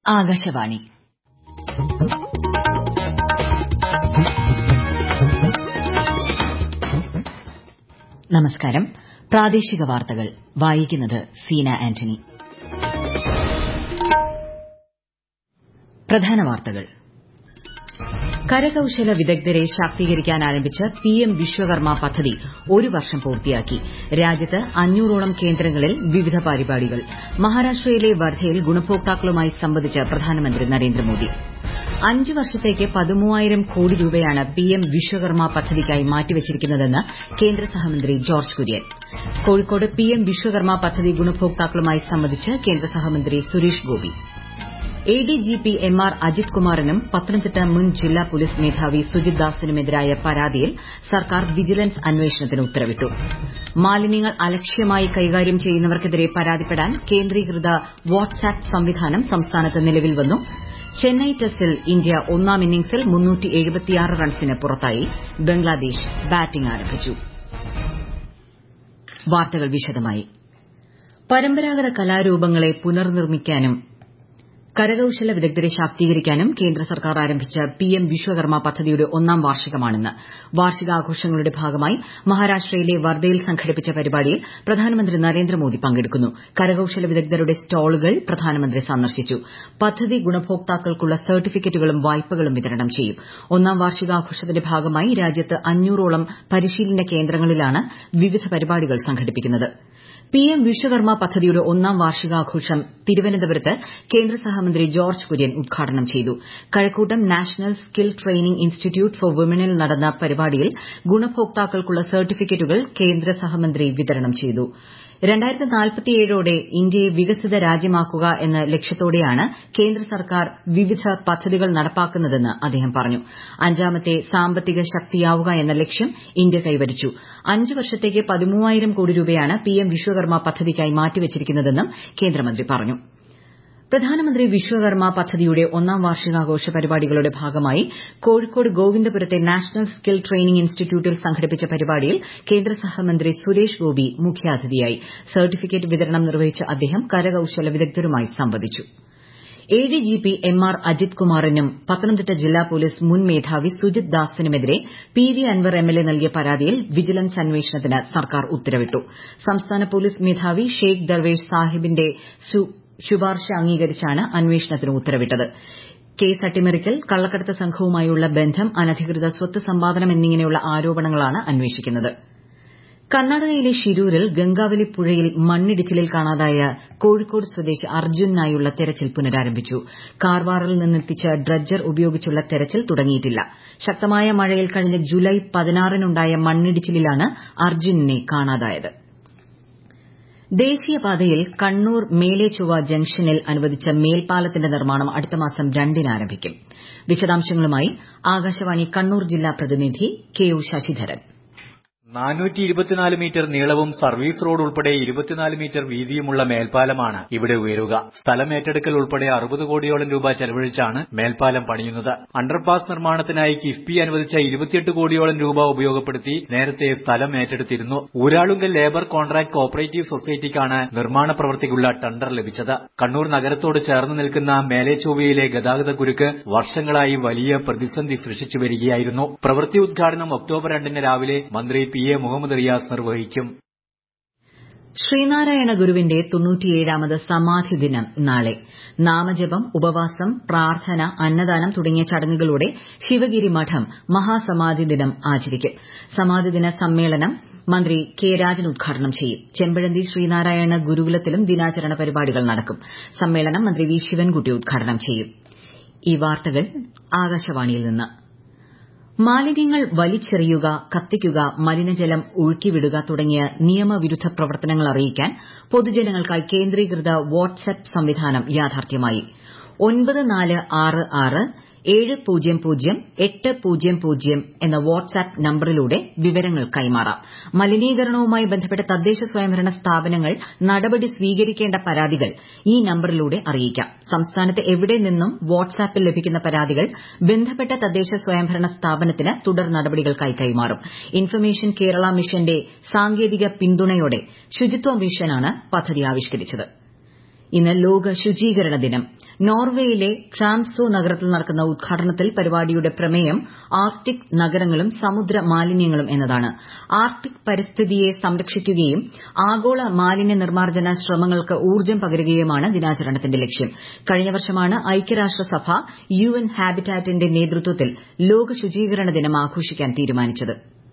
ആകാശവാണി നമസ്കാരം പ്രാദേശിക വാർത്തകൾ വായിക്കുന്നത് സീന ആന്റണി പ്രധാന വാർത്തകൾ കരകൌശല വിദഗ്ധരെ ശാക്തീകരിക്കാൻ ആരംഭിച്ച പിഎം വിശ്വകർമ്മ പദ്ധതി ഒരു വർഷം പൂർത്തിയാക്കി രാജ്യത്ത് അഞ്ഞൂറോളം കേന്ദ്രങ്ങളിൽ വിവിധ പരിപാടികൾ മഹാരാഷ്ട്രയിലെ വർധയിൽ ഗുണഭോക്താക്കളുമായി സംവദിച്ച് പ്രധാനമന്ത്രി നരേന്ദ്രമോദി അഞ്ച് വർഷത്തേക്ക് പതിമൂവായിരം കോടി രൂപയാണ് പിഎം വിശ്വകർമ്മ പദ്ധതിക്കായി മാറ്റിവച്ചിരിക്കുന്നതെന്ന് കേന്ദ്ര സഹമന്ത്രി ജോർജ് കുര്യൻ കോഴിക്കോട് പിഎം വിശ്വകർമ്മ പദ്ധതി ഗുണഭോക്താക്കളുമായി സംവദിച്ച് കേന്ദ്ര സഹമന്ത്രി Suresh Gopi ADGP M R Ajith കുമാറിനും പത്തനംതിട്ട മുൻ ജില്ലാ പോലീസ് മേധാവി സുജിത് ദാസിനുമെതിരായ പരാതിയിൽ സർക്കാർ വിജിലൻസ് അന്വേഷണത്തിന് ഉത്തരവിട്ടു മാലിന്യങ്ങൾ അലക്ഷ്യമായി കൈകാര്യം ചെയ്യുന്നവർക്കെതിരെ പരാതിപ്പെടാൻ കേന്ദ്രീകൃത വാട്ട്സാപ്പ് സംവിധാനം സംസ്ഥാനത്ത് നിലവിൽ വന്നു ചെന്നൈ ടെസ്റ്റിൽ ഇന്ത്യ ഒന്നാം ഇന്നിംഗ്സിൽ റൺസിന് പുറത്തായി ബംഗ്ലാദേശ് ബാറ്റിംഗ് ആരംഭിച്ചു വാർത്തകൾ വിശദമായി പരമ്പരാഗത കലാരൂപങ്ങളെ പുനർനിർമ്മിക്കാനും കരകൌശല വിദഗ്ധരെ ശാക്തീകരിക്കാനും കേന്ദ്ര സർക്കാർ ആരംഭിച്ച പിഎം വിശ്വകർമ്മ പദ്ധതിയുടെ ഒന്നാം വാർഷികമാണിന്ന് വാർഷികാഘോഷങ്ങളുടെ ഭാഗമായി മഹാരാഷ്ട്രയിലെ വർധയിൽ സംഘടിപ്പിച്ച പരിപാടിയിൽ പ്രധാനമന്ത്രി നരേന്ദ്രമോദി പങ്കെടുക്കുന്നു കരകൌശല വിദഗ്ധരുടെ സ്റ്റാളുകൾ പ്രധാനമന്ത്രി സന്ദർശിച്ചു പദ്ധതി ഗുണഭോക്താക്കൾക്കുള്ള സർട്ടിഫിക്കറ്റുകളും വായ്പകളും വിതരണം ചെയ്യും ഒന്നാം വാർഷികാഘോഷത്തിന്റെ ഭാഗമായി രാജ്യത്ത് അഞ്ഞൂറോളം പരിശീലന കേന്ദ്രങ്ങളിലാണ് വിവിധ പരിപാടികൾ സംഘടിപ്പിക്കുന്നത് പിഎം വിശ്വകർമ്മ പദ്ധതിയുടെ ഒന്നാം വാർഷികാഘോഷം തിരുവനന്തപുരത്ത് കേന്ദ്ര സഹമന്ത്രി ജോർജ് കുര്യൻ ഉദ്ഘാടനം ചെയ്തു Kazhakkoottam national skill training institute for വിമനിൽ നടന്ന പരിപാടിയിൽ ഗുണഭോക്താക്കൾക്കുള്ള സർട്ടിഫിക്കറ്റുകൾ കേന്ദ്ര സഹമന്ത്രി വിതരണം ചെയ്തു ോടെ ഇന്ത്യയെ വികസിത രാജ്യമാക്കുക എന്ന ലക്ഷ്യത്തോടെയാണ് കേന്ദ്ര സർക്കാർ വിവിധ പദ്ധതികൾ നടപ്പാക്കുന്നതെന്ന് അദ്ദേഹം പറഞ്ഞു അഞ്ചാമത്തെ സാമ്പത്തിക ശക്തിയാവുക എന്ന ലക്ഷ്യം ഇന്ത്യ കൈവരിച്ചു അഞ്ച് വർഷത്തേക്ക് പതിമൂവായിരം കോടി രൂപയാണ് പിഎം വിശ്വകർമ്മ പദ്ധതിക്കായി മാറ്റിവച്ചിരിക്കുന്നതെന്നും കേന്ദ്രമന്ത്രി പറഞ്ഞു പ്രധാനമന്ത്രി വിശ്വകർമ്മ പദ്ധതിയുടെ ഒന്നാം വാർഷികാഘോഷ പരിപാടികളുടെ ഭാഗമായി കോഴിക്കോട് ഗോവിന്ദപുരത്തെ നാഷണൽ സ്കിൽ ട്രെയിനിംഗ് ഇൻസ്റ്റിറ്റ്യൂട്ടിൽ സംഘടിപ്പിച്ച പരിപാടിയിൽ കേന്ദ്ര സഹമന്ത്രി സുരേഷ് ഗോപി മുഖ്യാതിഥിയായി സർട്ടിഫിക്കറ്റ് വിതരണം നിർവഹിച്ച അദ്ദേഹം കരകൌശല വിദഗ്ധരുമായി സംവദിച്ചു എഡിജിപി എം ആർ അജിത് കുമാറിനും പത്തനംതിട്ട ജില്ലാ പോലീസ് മുൻ മേധാവി സുജിത് ദാസിനുമെതിരെ പി വി അൻവർ എംഎൽഎ നൽകിയ പരാതിയിൽ വിജിലൻസ് അന്വേഷണത്തിന് സർക്കാർ ഉത്തരവിട്ടു സംസ്ഥാന പോലീസ് മേധാവി ഷെയ്ഖ് ദർവേഷ് സാഹിബിന്റെ ശുപാർശ അംഗീകരിച്ചാണ് അന്വേഷണത്തിന് ഉത്തരവിട്ടത് കേസ് അട്ടിമറിക്കൽ കള്ളക്കടത്ത് സംഘവുമായുള്ള ബന്ധം അനധികൃത സ്വത്ത് സമ്പാദനം എന്നിങ്ങനെയുള്ള ആരോപണങ്ങളാണ് അന്വേഷിക്കുന്നത് കർണാടകയിലെ ഷിരൂരിൽ ഗംഗാവലി പുഴയിൽ മണ്ണിടിച്ചിലിൽ കാണാതായ കോഴിക്കോട് സ്വദേശി അർജുനായുള്ള തെരച്ചിൽ പുനരാരംഭിച്ചു കാർവാറിൽ നിന്നെത്തിച്ച ഡ്രഡ്ജർ ഉപയോഗിച്ചുള്ള തെരച്ചിൽ തുടങ്ങിയിട്ടില്ല ശക്തമായ മഴയിൽ കഴിഞ്ഞ ജൂലൈ പതിനാറിനുണ്ടായ മണ്ണിടിച്ചിലിലാണ് അർജുനെ കാണാതായത് ദേശീയപാതയിൽ കണ്ണൂർ മേലെചൊവ്വ ജംഗ്ഷനിൽ അനുവദിച്ച മേൽപ്പാലത്തിന്റെ നിർമ്മാണം അടുത്ത മാസം രണ്ടിന് ആരംഭിക്കും വിശദാംശങ്ങളുമായി ആകാശവാണി കണ്ണൂർ ജില്ലാ പ്രതിനിധി കെ ഒ ശശിധരൻ നാനൂറ്റി ഇരുപത്തിനാല് മീറ്റർ നീളവും സർവീസ് റോഡ് ഉൾപ്പെടെ ഇരുപത്തിനാല് മീറ്റർ വീതിയുമുള്ള മേൽപ്പാലമാണ് ഇവിടെ ഉയരുക സ്ഥലം ഏറ്റെടുക്കൽ ഉൾപ്പെടെ അറുപത് കോടിയോളം രൂപ ചെലവഴിച്ചാണ് മേൽപ്പാലം പണിയുന്നത് അണ്ടർപാസ് നിർമ്മാണത്തിനായി കിഫ്ബി അനുവദിച്ച ഇരുപത്തിയെട്ട് കോടിയോളം രൂപ ഉപയോഗപ്പെടുത്തി നേരത്തെ സ്ഥലം ഏറ്റെടുത്തിരുന്നു ഊരാളുങ്കൽ ലേബർ കോൺട്രാക്ട് കോപ്പറേറ്റീവ് സൊസൈറ്റിക്കാണ് നിർമ്മാണ പ്രവൃത്തിക്കുള്ള ടെൻഡർ ലഭിച്ചത് കണ്ണൂർ നഗരത്തോട് ചേർന്ന് നിൽക്കുന്ന മേലേച്ചൊവ്വയിലെ ഗതാഗത കുരുക്ക് വർഷങ്ങളായി വലിയ പ്രതിസന്ധി സൃഷ്ടിച്ചു വരികയായിരുന്നു പ്രവൃത്തി ഉദ്ഘാടനം ഒക്ടോബർ രണ്ടിന് രാവിലെ മന്ത്രി പി എ മുഹമ്മദ് റിയാസ് നിർവഹിക്കും ശ്രീനാരായണ ഗുരുവിന്റെ തൊണ്ണൂറ്റിയേഴാമത് സമാധി ദിനം നാളെ നാമജപം ഉപവാസം പ്രാർത്ഥന അന്നദാനം തുടങ്ങിയ ചടങ്ങുകളോടെ ശിവഗിരി മഠം മഹാസമാധി ദിനം ആചരിക്കും സമാധി ദിന സമ്മേളനം മന്ത്രി കെ രാജൻ ഉദ്ഘാടനം ചെയ്യും ചെമ്പഴന്തി ശ്രീനാരായണ ഗുരുകുലത്തിലും ദിനാചരണ പരിപാടികൾ നടക്കും സമ്മേളനം മന്ത്രി വി ശിവൻകുട്ടി ഉദ്ഘാടനം ചെയ്യും ഈ വാർത്തകൾ ആകാശവാണിയിൽ നിന്ന് മാലിന്യങ്ങൾ വലിച്ചെറിയുക കത്തിക്കുക മലിനജലം ഒഴുക്കിവിടുക തുടങ്ങിയ നിയമവിരുദ്ധ പ്രവർത്തനങ്ങൾ അറിയിക്കാൻ പൊതുജനങ്ങൾക്കായി കേന്ദ്രീകൃത വാട്ട്സ്ആപ്പ് സംവിധാനം യാഥാർത്ഥ്യമായി ഒൻപത് നാല് ആറ് ആറ് ഏഴ് പൂജ്യം പൂജ്യം എട്ട് പൂജ്യം പൂജ്യം എന്ന വാട്ട്സ്ആപ്പ് നമ്പറിലൂടെ വിവരങ്ങൾ കൈമാറാം മലിനീകരണവുമായി ബന്ധപ്പെട്ട തദ്ദേശ സ്വയംഭരണ സ്ഥാപനങ്ങൾ നടപടി സ്വീകരിക്കേണ്ട പരാതികൾ ഈ നമ്പറിലൂടെ അറിയിക്കാം സംസ്ഥാനത്ത് എവിടെ നിന്നും വാട്ട്സ്ആപ്പിൽ ലഭിക്കുന്ന പരാതികൾ ബന്ധപ്പെട്ട തദ്ദേശ സ്വയംഭരണ സ്ഥാപനത്തിന് തുടർ നടപടികൾക്കായി കൈമാറും ഇൻഫർമേഷൻ കേരള മിഷന്റെ സാങ്കേതിക പിന്തുണയോടെ ശുചിത്വ മിഷനാണ് പദ്ധതി ആവിഷ്കരിച്ചത് ഇന്ന് ലോക ശുചീകരണ ദിനം നോർവേയിലെ ട്രാംസോ നഗരത്തിൽ നടക്കുന്ന ഉദ്ഘാടനത്തിൽ പരിപാടിയുടെ പ്രമേയം ആർട്ടിക് നഗരങ്ങളും സമുദ്ര മാലിന്യങ്ങളും എന്നതാണ് ആർട്ടിക് പരിസ്ഥിതിയെ സംരക്ഷിക്കുകയും ആഗോള മാലിന്യ നിർമ്മാർജ്ജന ശ്രമങ്ങൾക്ക് ഊർജ്ജം പകരുകയുമാണ് ദിനാചരണത്തിന്റെ ലക്ഷ്യം കഴിഞ്ഞ വർഷമാണ് ഐക്യരാഷ്ട്രസഭ യു എൻ ഹാബിറ്റാറ്റിന്റെ നേതൃത്വത്തിൽ ലോക ശുചീകരണ ദിനം ആഘോഷിക്കാൻ തീരുമാനിച്ചത്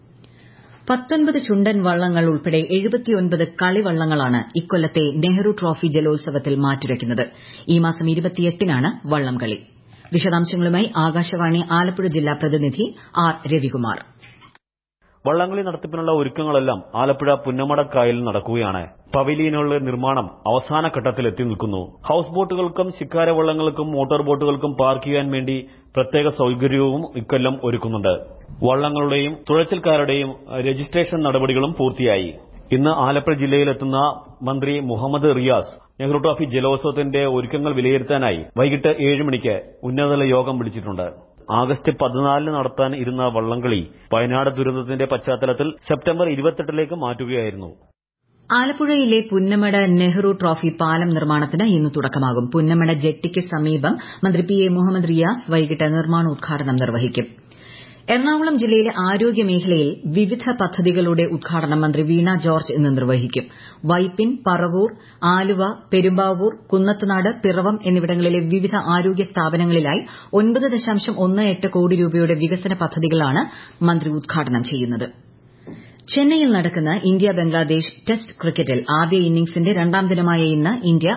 പത്തൊൻപത് ചുണ്ടൻ വള്ളങ്ങൾ ഉൾപ്പെടെ എഴുപത്തിയൊൻപത് കളിവള്ളങ്ങളാണ് ഇക്കൊല്ലത്തെ നെഹ്റു ട്രോഫി ജലോത്സവത്തിൽ മാറ്റുരയ്ക്കുന്നത് ഈ മാസം ഇരുപത്തിയെട്ടിനാണ് വള്ളംകളി വിശദാംശങ്ങളുമായി ആകാശവാണി ആലപ്പുഴ ജില്ലാ പ്രതിനിധി ആർ രവികുമാർ വള്ളംകളി നടത്തിപ്പിനുള്ള ഒരുക്കങ്ങളെല്ലാം ആലപ്പുഴ പുന്നമടക്കായലിൽ നടക്കുകയാണ് പവലിയനുകളുടെ നിർമ്മാണം അവസാന ഘട്ടത്തിൽ എത്തി നിൽക്കുന്നു ഹൌസ് ബോട്ടുകൾക്കും ശിക്കാര വള്ളങ്ങൾക്കും മോട്ടോർ ബോട്ടുകൾക്കും പാർക്ക് ചെയ്യാൻ വേണ്ടി പ്രത്യേക സൌകര്യവും ഇക്കൊല്ലം ഒരുക്കുന്നുണ്ട് വള്ളങ്ങളുടെയും തുഴച്ചിൽക്കാരുടെയും രജിസ്ട്രേഷൻ നടപടികളും പൂർത്തിയായി ഇന്ന് ആലപ്പുഴ ജില്ലയിലെത്തുന്ന മന്ത്രി മുഹമ്മദ് റിയാസ് നെഹ്റു ട്രോഫി ജലോത്സവത്തിന്റെ ഒരുക്കങ്ങൾ വിലയിരുത്താനായി വൈകിട്ട് ഏഴ് മണിക്ക് ഉന്നതതല യോഗം വിളിച്ചിട്ടുണ്ട് ആഗസ്റ്റ് പതിനാലിന് നടത്താൻ ഇരുന്ന വള്ളംകളി വയനാട് ദുരന്തത്തിന്റെ പശ്ചാത്തലത്തിൽ സെപ്റ്റംബർ ഇരുപത്തെട്ടിലേക്ക് മാറ്റുകയായിരുന്നു ആലപ്പുഴയിലെ പുന്നമട നെഹ്റു ട്രോഫി പാലം നിർമ്മാണത്തിന് ഇന്ന് തുടക്കമാകും പുന്നമട ജെട്ടിക്ക് സമീപം മന്ത്രി പി എ മുഹമ്മദ് റിയാസ് വൈകിട്ട് നിർമ്മാണോദ്ഘാടനം നിർവഹിക്കും എറണാകുളം ജില്ലയിലെ ആരോഗ്യ മേഖലയിൽ വിവിധ പദ്ധതികളുടെ ഉദ്ഘാടനം മന്ത്രി വീണ ജോർജ് ഇന്ന് നിർവഹിക്കും വൈപ്പിൻ പറവൂർ ആലുവ പെരുമ്പാവൂർ കുന്നത്തുനാട് പിറവം എന്നിവിടങ്ങളിലെ വിവിധ ആരോഗ്യ സ്ഥാപനങ്ങളിലായി ഒൻപത് ദശാംശം ഒന്ന് എട്ട് കോടി രൂപയുടെ വികസന പദ്ധതികളാണ് മന്ത്രി ഉദ്ഘാടനം ചെയ്യുന്നത് ചെന്നൈയിൽ നടക്കുന്ന ഇന്ത്യ ബംഗ്ലാദേശ് ടെസ്റ്റ് ക്രിക്കറ്റിൽ ആദ്യ ഇന്നിംഗ്സിന്റെ രണ്ടാം ദിനമായ ഇന്ന്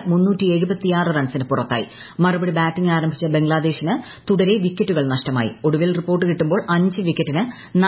ഇന്ത്യ റൺസിന് പുറത്തായി മറുപടി ബാറ്റിംഗ് ആരംഭിച്ച ബംഗ്ലാദേശിന് തുടരെ വിക്കറ്റുകൾ നഷ്ടമായി ഒടുവിൽ റിപ്പോർട്ട് കിട്ടുമ്പോൾ അഞ്ച് വിക്കറ്റിന്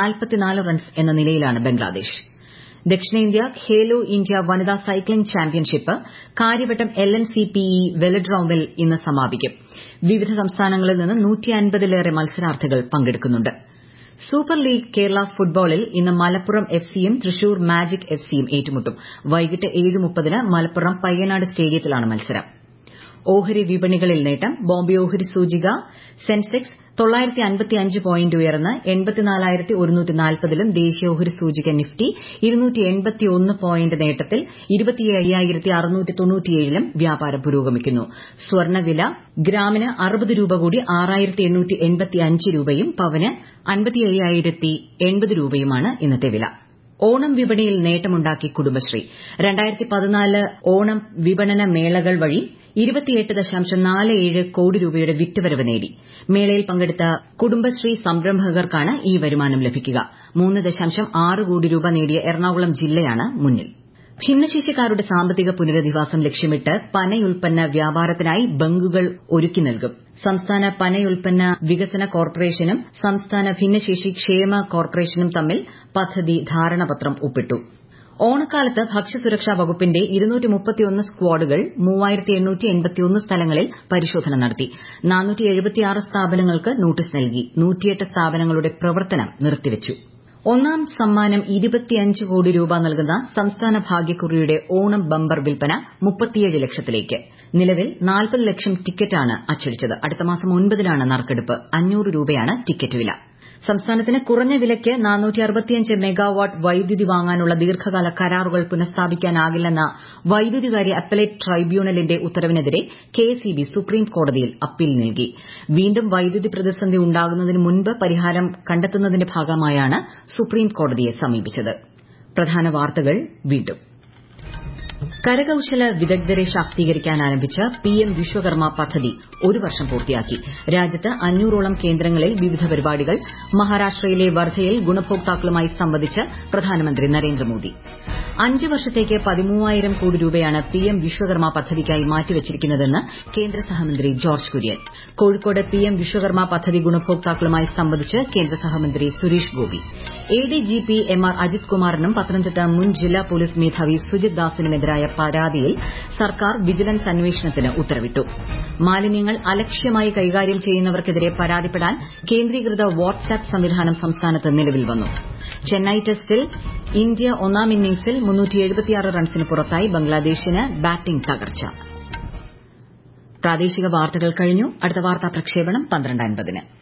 റൺസ് എന്ന നിലയിലാണ് ബംഗ്ലാദേശ് ദക്ഷിണേന്ത്യ ഖേലോ ഇന്ത്യ വനിതാ cycling championship Karyavattom L N C P E വെലഡ്രോമിൽ ഇന്ന് സമാപിക്കും വിവിധ സംസ്ഥാനങ്ങളിൽ നിന്ന് നൂറ്റിയൻപതിലേറെ മത്സരാർത്ഥികൾ പങ്കെടുക്കുന്നുണ്ട് സൂപ്പർ ലീഗ് കേരള ഫുട്ബോളിൽ ഇന്ന് മലപ്പുറം എഫ് സിയും തൃശൂർ മാജിക് എഫ് സിയും ഏറ്റുമുട്ടും വൈകിട്ട് ഏഴ് മുപ്പതിന് മലപ്പുറം പയ്യനാട് സ്റ്റേഡിയത്തിലാണ് മത്സരം ഓഹരി വിപണികളിൽ നേട്ടം ബോംബെ ഓഹരി സൂചിക സെൻസെക്സ് തൊള്ളായിരത്തി അൻപത്തിയഞ്ച് പോയിന്റ് ഉയർന്ന് എൺപത്തിനാലായിരത്തി ഒരുന്നൂറ്റി നാൽപ്പതിലും ദേശീയ ഓഹരി സൂചിക നിഫ്റ്റി ഇരുന്നൂറ്റി എൺപത്തിയൊന്ന് പോയിന്റ് നേട്ടത്തിൽ ഇരുപത്തിയ്യായിരത്തി അറുന്നൂറ്റി തൊണ്ണൂറ്റിയേഴിലും വ്യാപാരം പുരോഗമിക്കുന്നു സ്വർണ്ണവില ഗ്രാമിന് അറുപത് രൂപ കൂടി ആറായിരത്തി എണ്ണൂറ്റി എൺപത്തിയഞ്ച് രൂപയും പവന് അൻപത്തിയ്യായിരത്തി എൺപത് രൂപയുമാണ് ഇന്നത്തെ വില ഓണം വിപണിയിൽ നേട്ടമുണ്ടാക്കി കുടുംബശ്രീ രണ്ടായിരത്തി പതിനാല് ഓണം വിപണന മേളകൾ വഴി ഇരുപത്തിയെട്ട് ദശാംശം നാല് ഏഴ് കോടി രൂപയുടെ വിറ്റുവരവ് നേടി മേളയിൽ പങ്കെടുത്ത കുടുംബശ്രീ സംരംഭകർക്കാണ് ഈ വരുമാനം ലഭിക്കുക മൂന്ന് ദശാംശം ആറ് കോടി രൂപ നേടിയ എറണാകുളം ജില്ലയാണ് മുന്നിൽ ഭിന്നശേഷിക്കാരുടെ സാമ്പത്തിക പുനരധിവാസം ലക്ഷ്യമിട്ട് പനയുൽപ്പന്ന വ്യാപാരത്തിനായി ബങ്കുകൾ ഒരുക്കി നൽകും സംസ്ഥാന പനയുൽപ്പന്ന വികസന കോർപ്പറേഷനും സംസ്ഥാന ഭിന്നശേഷി ക്ഷേമ കോർപ്പറേഷനും തമ്മിൽ പദ്ധതി ധാരണാപത്രം ഒപ്പിട്ടു ഓണക്കാലത്ത് ഭക്ഷ്യസുരക്ഷാ വകുപ്പിന്റെ സ്ക്വാഡുകൾ സ്ഥലങ്ങളിൽ പരിശോധന നടത്തി സ്ഥാപനങ്ങൾക്ക് നോട്ടീസ് നൽകി സ്ഥാപനങ്ങളുടെ പ്രവർത്തനം നിർത്തിവച്ചു ഒന്നാം സമ്മാനം ഇരുപത്തിയഞ്ച് കോടി രൂപ നൽകുന്ന സംസ്ഥാന ഭാഗ്യക്കുറിയുടെ ഓണം ബമ്പർ വിൽപ്പന മുപ്പത്തിയേഴ് ലക്ഷത്തിലേക്ക് നിലവിൽ നാൽപ്പത് ലക്ഷം ടിക്കറ്റാണ് അച്ചടിച്ചത് അടുത്ത മാസം ഒൻപതിനാണ് നറുക്കെടുപ്പ് അഞ്ഞൂറ് രൂപയാണ് ടിക്കറ്റ് വില സംസ്ഥാനത്തിന് കുറഞ്ഞ വിലയ്ക്ക് മെഗാവാട്ട് വൈദ്യുതി വാങ്ങാനുള്ള ദീർഘകാല കരാറുകൾ പുനഃസ്ഥാപിക്കാനാകില്ലെന്ന വൈദ്യുതികാര്യ അപ്പലേറ്റ് ട്രൈബ്യൂണലിന്റെ ഉത്തരവിനെതിരെ കെഎസ്ഇബി സുപ്രീം കോടതിയിൽ അപ്പീൽ നൽകി വീണ്ടും വൈദ്യുതി പ്രതിസന്ധി ഉണ്ടാകുന്നതിന് മുൻപ് പരിഹാരം കണ്ടെത്തുന്നതിന്റെ ഭാഗമായാണ് സുപ്രീം കോടതിയെ സമീപിച്ചത് പ്രധാന വാർത്തകൾ വീണ്ടും കരകൌശല വിദഗ്ധരെ ശാക്തീകരിക്കാൻ ആരംഭിച്ച പിഎം വിശ്വകർമ്മ പദ്ധതി ഒരു വർഷം പൂർത്തിയാക്കി രാജ്യത്ത് അഞ്ഞൂറോളം കേന്ദ്രങ്ങളിൽ വിവിധ പരിപാടികൾ മഹാരാഷ്ട്രയിലെ വർധയിൽ ഗുണഭോക്താക്കളുമായി സംവദിച്ച് പ്രധാനമന്ത്രി നരേന്ദ്രമോദി അഞ്ച് വർഷത്തേക്ക് പതിമൂവായിരം കോടി രൂപയാണ് പിഎം വിശ്വകർമ്മ പദ്ധതിക്കായി മാറ്റിവച്ചിരിക്കുന്നതെന്ന് കേന്ദ്ര സഹമന്ത്രി ജോർജ് കുര്യൻ കോഴിക്കോട് പിഎം വിശ്വകർമ്മ പദ്ധതി ഗുണഭോക്താക്കളുമായി സംവദിച്ച് കേന്ദ്ര സഹമന്ത്രി Suresh Gopi ADGP M R Ajith കുമാറിനും പത്തനംതിട്ട മുൻ ജില്ലാ പോലീസ് മേധാവി സുജിത് ദാസിനുമെതിരായ പരാതിയിൽ സർക്കാർ വിജിലൻസ് അന്വേഷണത്തിന് ഉത്തരവിട്ടു മാലിന്യങ്ങൾ അലക്ഷ്യമായി കൈകാര്യം ചെയ്യുന്നവർക്കെതിരെ പരാതിപ്പെടാൻ കേന്ദ്രീകൃത വാട്സ്ആപ്പ് സംവിധാനം സംസ്ഥാനത്ത് നിലവിൽ വന്നു ചെന്നൈ ടെസ്റ്റിൽ ഇന്ത്യ ഒന്നാം ഇന്നിംഗ്സിൽ റൺസിന് പുറത്തായി ബംഗ്ലാദേശിന് ബാറ്റിംഗ് തകർച്ച പ്രാദേശിക വാർത്തകൾ കഴിഞ്ഞു അടുത്ത വാർത്താ പ്രക്ഷേപണം പന്ത്രണ്ട് അൻപതിന്